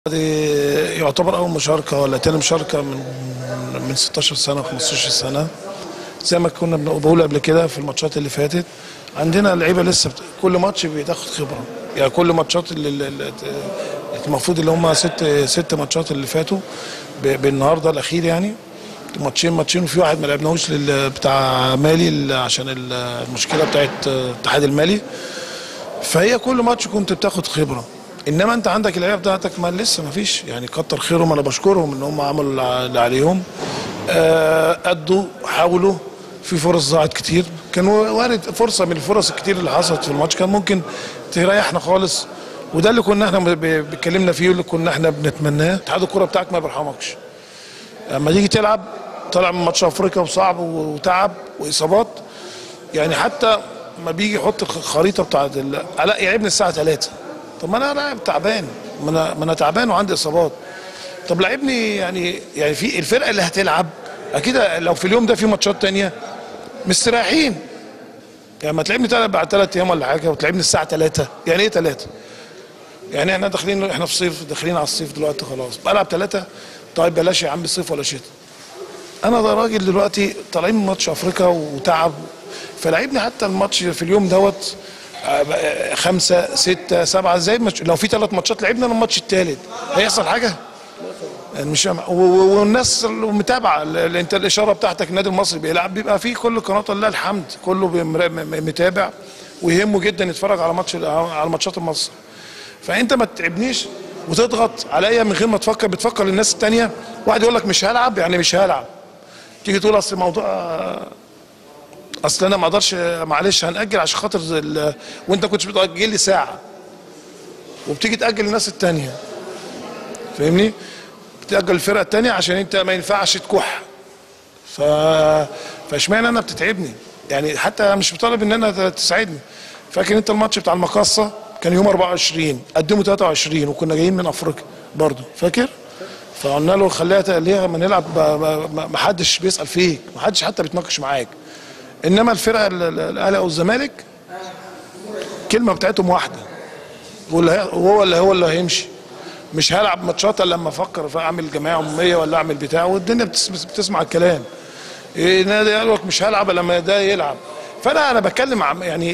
دي يعتبر اول مشاركه ولا تاني مشاركه من من 16 سنه 15 سنه زي ما كنا بن- بقول قبل كده في الماتشات اللي فاتت عندنا لعيبه لسه بت... كل ماتش بتاخد خبره يعني كل ماتشات اللي, اللي اللي- المفروض اللي هم ست ست ماتشات اللي فاتوا ب... بالنهارده الاخير يعني ماتشين ماتشين وفي واحد ما لعبناهوش لل... بتاع مالي ال- عشان ال- المشكله بتاعت الاتحاد المالي فهي كل ماتش كنت بتاخد خبره انما انت عندك اللعيبه بتاعتك ما لسه ما فيش يعني كتر خيرهم انا بشكرهم ان هم عملوا اللي عليهم آه، ادوا حاولوا في فرص ضاعت كتير كان وارد فرصه من الفرص الكتير اللي حصلت في الماتش كان ممكن تريحنا خالص وده اللي كنا احنا ب- ب- بنتكلمنا فيه واللي كنا احنا بنتمناه اتحاد الكوره بتاعك ما بيرحمكش لما تيجي تلعب طالع من ماتش افريقيا وصعب وتعب واصابات يعني حتى ما بيجي يحط الخريطه بتاعت ال- علاء يلعبني الساعه 3 طب ما انا لاعب تعبان ما انا ما انا تعبان وعندي اصابات طب لعبني يعني يعني في الفرقه اللي هتلعب اكيد لو في اليوم ده في ماتشات تانية مستريحين يعني ما تلعبني تلعب بعد ثلاث ايام ولا حاجه وتلعبني الساعه 3 يعني ايه 3 يعني احنا داخلين احنا في صيف داخلين على الصيف دلوقتي خلاص بلعب ثلاثه طيب بلاش يا عم صيف ولا شتاء انا ده راجل دلوقتي طالعين من ماتش افريقيا وتعب فلعبني حتى الماتش في اليوم دوت آه، خمسة ستة سبعة زي ما لو في ثلاث ماتشات لعبنا أنا الماتش الثالث هيحصل حاجة؟ يعني مش و- و- والناس متابعة ال- انت الإشارة بتاعتك النادي المصري بيلعب بيبقى في كل قناة لله الحمد كله بيمر- م- م- متابع ويهمه جدا يتفرج على ماتش على ماتشات مصر فانت ما تتعبنيش وتضغط عليا من غير ما تفكر بتفكر للناس التانية واحد يقول لك مش هلعب يعني مش هلعب تيجي تقول اصل الموضوع اصل انا ما اقدرش معلش هنأجل عشان خاطر ال... وانت كنتش بتأجل لي ساعة وبتيجي تأجل الناس التانية فاهمني؟ بتأجل الفرقة التانية عشان انت ما ينفعش تكح ف فاشمعنى انا بتتعبني يعني حتى أنا مش مطالب ان انا تساعدني فاكر انت الماتش بتاع المقاصة كان يوم 24 قدموا 23 وكنا جايين من افريقيا برضه فاكر فقلنا له خليها ليه ما نلعب ب- ب- ما حدش بيسال فيك ما حدش حتى بيتناقش معاك انما الفرقه ال- ال- الاهلي او الزمالك الكلمه بتاعتهم واحده واللي هي- وهو اللي هو اللي هيمشي مش هلعب ماتشات الا لما افكر في اعمل جمعيه عموميه ولا اعمل بتاع والدنيا بتس- بتسمع الكلام إيه نادي قال لك مش هلعب الا لما ده يلعب فانا انا بتكلم عم يعني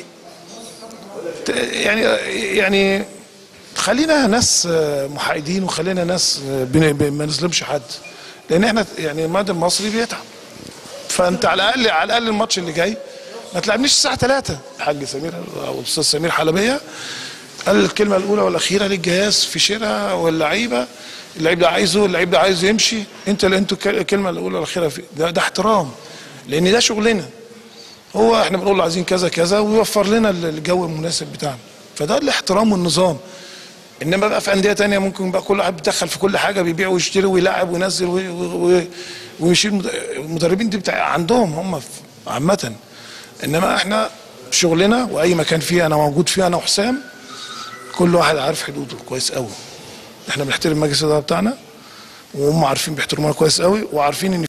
ت- يعني يعني خلينا ناس آه، محايدين وخلينا ناس آه، بن- ب- ما نظلمش حد لان احنا يعني النادي المصري بيتعب فانت على الاقل على الاقل الماتش اللي جاي ما تلعبنيش الساعه 3 الحاج سمير او الاستاذ سمير حلبيه قال الكلمه الاولى والاخيره للجهاز في شراء واللعيبه اللعيب ده عايزه اللعيب ده عايزه يمشي انت اللي انتوا الك- الكلمه الاولى والاخيره في ده, ده احترام لان ده شغلنا هو احنا بنقول له عايزين كذا كذا ويوفر لنا ال- الجو المناسب بتاعنا فده الاحترام والنظام انما بقى في انديه تانية ممكن بقى كل واحد بيدخل في كل حاجه بيبيع ويشتري ويلعب وينزل وي- وي- ويشيل مد- المدربين دي بتاع عندهم هم في- عامه انما احنا في شغلنا واي مكان فيه انا موجود فيه انا وحسام كل واحد عارف حدوده كويس قوي احنا بنحترم مجلس الاداره بتاعنا وهم عارفين بيحترمونا كويس قوي وعارفين ان